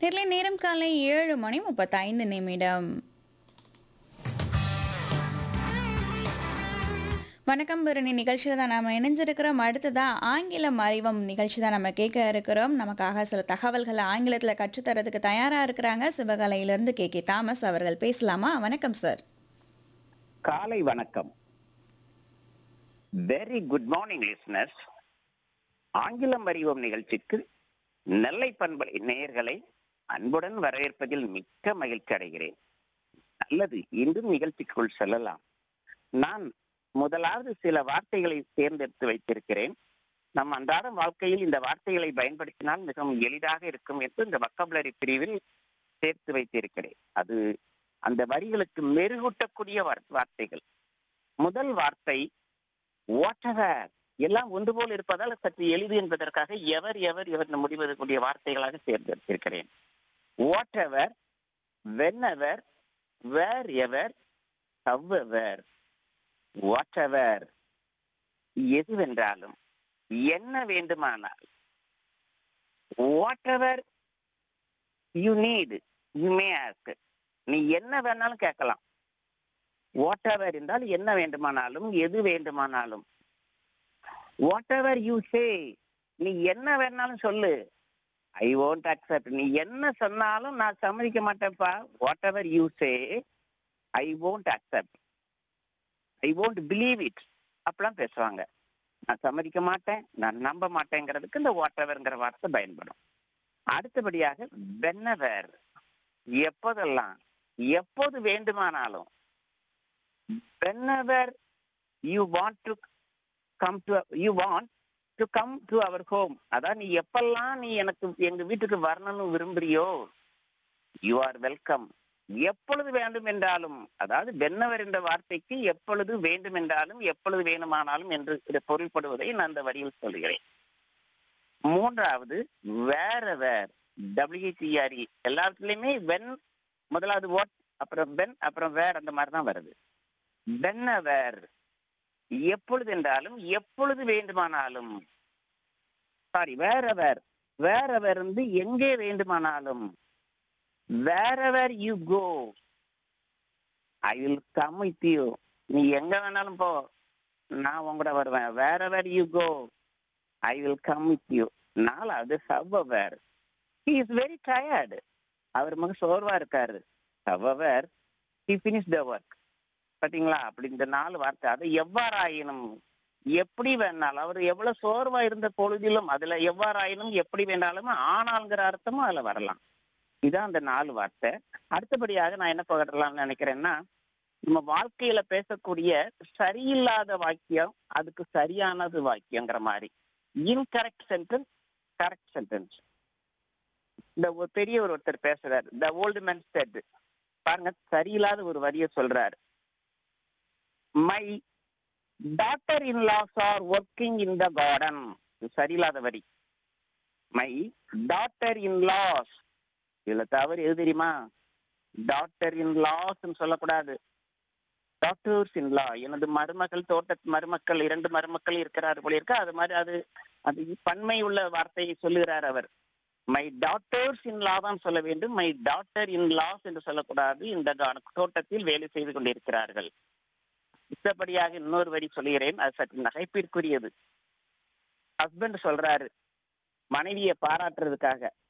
நெல்லை நேரம் காலை ஏழு மணி முப்பத்தைந்து நிமிடம் வணக்கம் பரணி நிகழ்ச்சியில் தான் நம்ம இணைஞ்சிருக்கிறோம் அடுத்ததா ஆங்கிலம் அறிவம் நிகழ்ச்சி தான் நம்ம கேட்க இருக்கிறோம் நமக்காக சில தகவல்களை ஆங்கிலத்தில் கற்றுத்தரதுக்கு தயாராக இருக்கிறாங்க சிவகலையிலிருந்து கே கே தாமஸ் அவர்கள் பேசலாமா வணக்கம் சார் காலை வணக்கம் வெரி குட் மார்னிங் லிஸ்னர்ஸ் ஆங்கிலம் அறிவோம் நிகழ்ச்சிக்கு நெல்லை பண்பலை நேயர்களை அன்புடன் வரவேற்பதில் மிக்க மகிழ்ச்சி அடைகிறேன் நல்லது இன்றும் நிகழ்ச்சிக்குள் செல்லலாம் நான் முதலாவது சில வார்த்தைகளை தேர்ந்தெடுத்து வைத்திருக்கிறேன் நம் அன்றாட வாழ்க்கையில் இந்த வார்த்தைகளை பயன்படுத்தினால் மிகவும் எளிதாக இருக்கும் என்று இந்த வக்கபுலரி பிரிவில் சேர்த்து வைத்திருக்கிறேன் அது அந்த வரிகளுக்கு மெருகூட்டக்கூடிய வார்- வார்த்தைகள் முதல் வார்த்தை வாட்டவர் எல்லாம் ஒன்று போல் இருப்பதால் சற்று எளிது என்பதற்காக எவர் எவர் எவர் முடிவதற்குரிய வார்த்தைகளாக தேர்ந்தெடுத்திருக்கிறேன் whatever whenever wherever however whatever எதுவென்றாலும் என்ன வேண்டுமானால் whatever you need you may ask நீ என்ன வேணாலும் கேட்கலாம் வாட் எவர் என்றால் என்ன வேண்டுமானாலும் எது வேண்டுமானாலும் வாட் எவர் யூ சே நீ என்ன வேணாலும் சொல்லு ஐ won't அக்செப்ட் நீ என்ன சொன்னாலும் நான் சம்மதிக்க மாட்டேன்ப்பா whatever you say I won't accept I won't believe it அப்படிலாம் பேசுவாங்க நான் சம்மதிக்க மாட்டேன் நான் நம்ப மாட்டேங்கிறதுக்கு இந்த வாட் எவர்ங்கிற வார்த்தை பயன்படும் அடுத்தபடியாக வென்னவர் எப்போதெல்லாம் எப்போது வேண்டுமானாலும் whenever you want to come to you want to come to our home அதான் நீ எப்பெல்லாம் நீ எனக்கு எங்க வீட்டுக்கு வரணும்னு விரும்புறியோ யூ ஆர் வெல்கம் எப்பொழுது வேண்டும் என்றாலும் அதாவது வென்னவர் என்ற வார்த்தைக்கு எப்பொழுது வேண்டும் என்றாலும் எப்பொழுது வேணுமானாலும் என்று இது பொருள்படுவதை நான் அந்த வரியில் சொல்கிறேன் மூன்றாவது வேற வேர் டபிள்யூடிஆர்இ எல்லாத்துலயுமே வென் முதலாவது வாட் அப்புறம் வென் அப்புறம் வேர் அந்த மாதிரி தான் வருது வென்னவர் எப்பொழுது என்றாலும் எப்பொழுது வேண்டுமானாலும் சாரி வேறவர் வேறவர் வந்து எங்கே வேண்டுமானாலும் wherever you go I will come with you நீ எங்க வேணாலும் போ நான் உங்களோட வருவேன் wherever you go I will come with you நாலாவது however he is very tired அவர் மிக சோர்வா இருக்காரு however he finish the work பாத்தீங்களா அப்படி இந்த நாலு வார்த்தை அது எவ்வாறாயினும் எப்படி வேணாலும் அவர் எவ்வளவு சோர்வா இருந்த பொழுதிலும் அதுல எவ்வாறாயினும் எப்படி வேணாலும் ஆனால்ங்கிற அர்த்தமும் அதுல வரலாம் இதான் அந்த நாலு வார்த்தை அடுத்தபடியாக நான் என்ன பகரலாம்னு நினைக்கிறேன்னா நம்ம வாழ்க்கையில பேசக்கூடிய சரியில்லாத வாக்கியம் அதுக்கு சரியானது வாக்கியங்கிற மாதிரி இன்கரெக்ட் சென்டென்ஸ் கரெக்ட் சென்டென்ஸ் இந்த ஒரு பெரியவர் ஒருத்தர் பேசுறாரு த ஓல்டு மேன் செட் பாருங்க சரியில்லாத ஒரு வரியை சொல்றாரு my daughter in laws are working in the garden சரியில்லாத வரி மை டாட்டர் இன் லாஸ் இதுல தவறு எது தெரியுமா டாக்டர் இன் லாஸ் சொல்லக்கூடாது டாக்டர்ஸ் இன் லா எனது மருமகள் தோட்ட மருமக்கள் இரண்டு மருமக்கள் இருக்கிறார் போல இருக்க அது மாதிரி அது அது பன்மை உள்ள வார்த்தையை சொல்லுகிறார் அவர் மை டாக்டர்ஸ் இன் லா தான் சொல்ல வேண்டும் மை டாக்டர் இன் லாஸ் என்று சொல்லக்கூடாது இந்த கா- தோட்டத்தில் வேலை செய்து கொண்டிருக்கிறார்கள் மித்தபடியாக இன்னொரு வரி சொல்கிறேன் அது சற்று நகைப்பிற்குரியது ஹஸ்பண்ட் சொல்றாரு மனைவியை பாராட்டுறதுக்காக